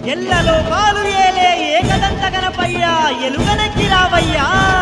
ఎల్లలో పాలు ఏలే ఏకదంత గణపయ్యా ఎలుగనెక్కి రావయ్యా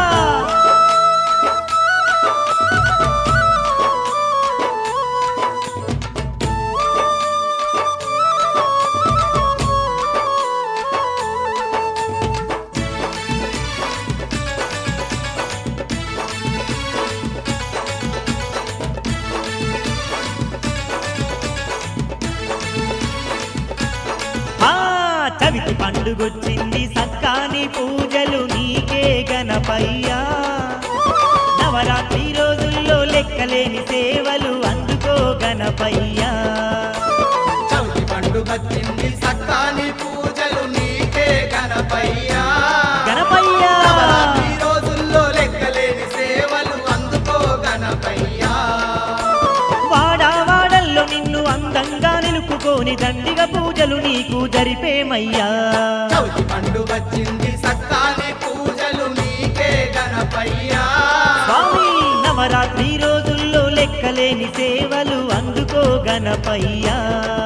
ఆ చవితి పండుగొచ్చింది సక్కాని పూజలు నీకే గణపయ్యా నవరాత్రి రోజుల్లో లెక్కలేని సేవలు అందుకో గణపయ్యా చవితి పండుగ తిండి సక్కాని పూజలు నీకే గణపయ్యా గణపయ్యా నవరాత్రి రోజుల్లో లెక్కలేని సేవలు అందుకో గణపయ్యా వాడా వాడల్లో నిన్ను అందంగా నిలుపుకొని దండిగా పూజలు నీకు జరిపేమయ్యా చవితి పండు వచ్చింది సక్కాని పూజలు నీకే గణపయ్యా స్వామి నవరాత్రి రోజుల్లో లెక్కలేని సేవలు అందుకో గణపయ్యా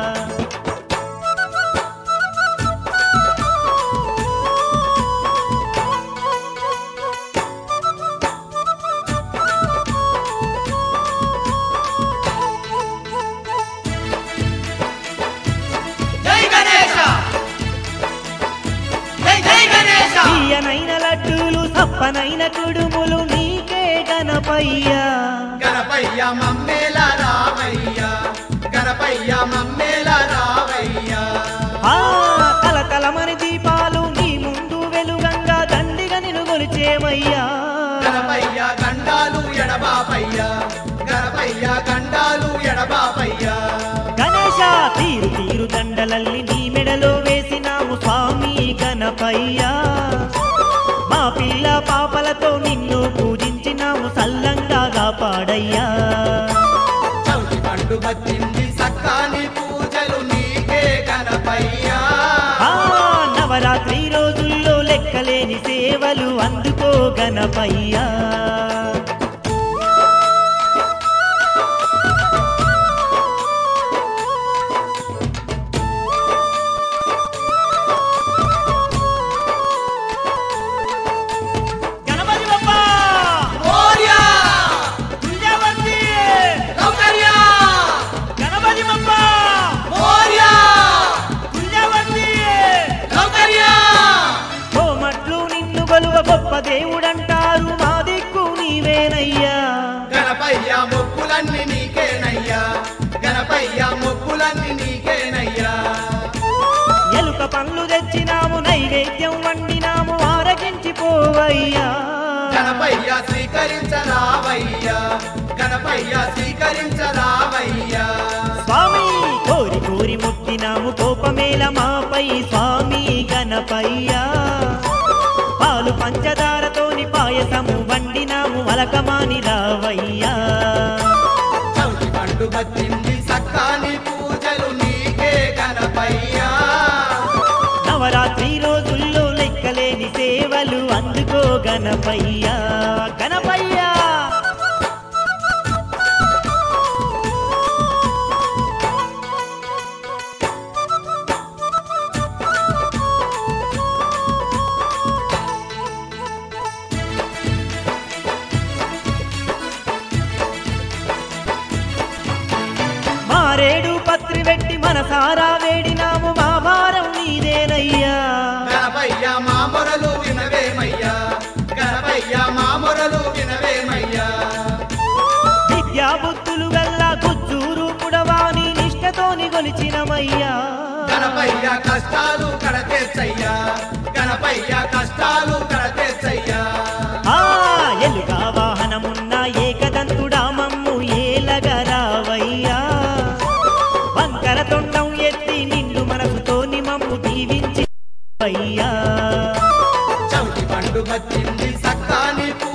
జై గణేశ జై జై గణేశ తీయనైన లడ్డూలు సప్పనైన కుడుములు నీకే గణపయ్యా గణపయ్య మమ్మేల రావయ్యా గణపయ్య మమ్మేల రావయ్యా ఆ తలతలమని దీపాలు నీ ముందు వెలుగంగా దండిగా నిన్ను కొలిచేమయ్యా గణపయ్య గండాలు ఎడబాపయ్యా గణపయ్య గండాలు ఎడబాపయ్యా గణేశ తీరు తీరు దండలల్లి నీ మెడలో వేసినాము స్వామి గణపయ్యా మా పిల్ల పాపలతో నిన్ను పూజించినాము సల్లంగా కాపాడయ్యా చవితి పండు వచ్చింది సక్కాని పూజలు నీకే గణపయ్యా ఆ నవరాత్రి రోజుల్లో లెక్కలేని సేవలు అందుకో గణపయ్యా గణపతి బప్పా మోర్యా దుర్గావతి సౌకర్యా గణపతి బప్పా మోర్యా దుర్గావతి సౌకర్యా కోమట్లు నిన్ను గొలువ గొప్ప దేవుడంటారు మా దిక్కు నీవేనయ్యా గణపయ్య మొక్కులన్నీ నీకేనయ్యా గణపయ్య మొక్కులన్నీ నీకేనయ్యా ఎలుక పండ్లు తెచ్చినాము నైవేద్యం వండినాము ఆరగించిపోవయ్యా గణపయ్య స్వీకరించరావయ్యా గణపయ్య స్వీకరించరావయ్యా స్వామి కోరి కోరి ముక్తినాము కోపమేల మాపై స్వామి గణపయ్యా పాలు పంచదారతోని పాయసము వండినాము అలకమాని రావయ్యా చవితి పండు వచ్చింది సక్కాని పూజలు నీకే గణపయ్యా నవరాత్రి రోజుల్లో లెక్కలేని సేవలు అందుకో గణపయ్యా గణపయ్యా మారేడు పత్రి పెట్టి మనసారా వేడినాము మా భారం నీదేనయ్యా గణపయ్య మా మొరలు వినవేమయ్యా గణపయ్య మా మొరలు వినవేమయ్యా విద్యా బుద్ధులు గల్లా గుజ్జూరు పుడవాని నిష్టతోని గొలిచినమయ్యా గణపయ్య కష్టాలు కడతేచ్చయ్యా గణపయ్య కష్టాలు కడతేచ్చయ్యా ఆ ఎలుగా వాహనమున్న ఏకదంతుడా మమ్ము ఏలగరావయ్యా వంకర తొండం ఎత్తి నిండు మనసుతోని మమ్ము దీవించి అయ్యా చవితి పండు వచ్చింది సక్కాని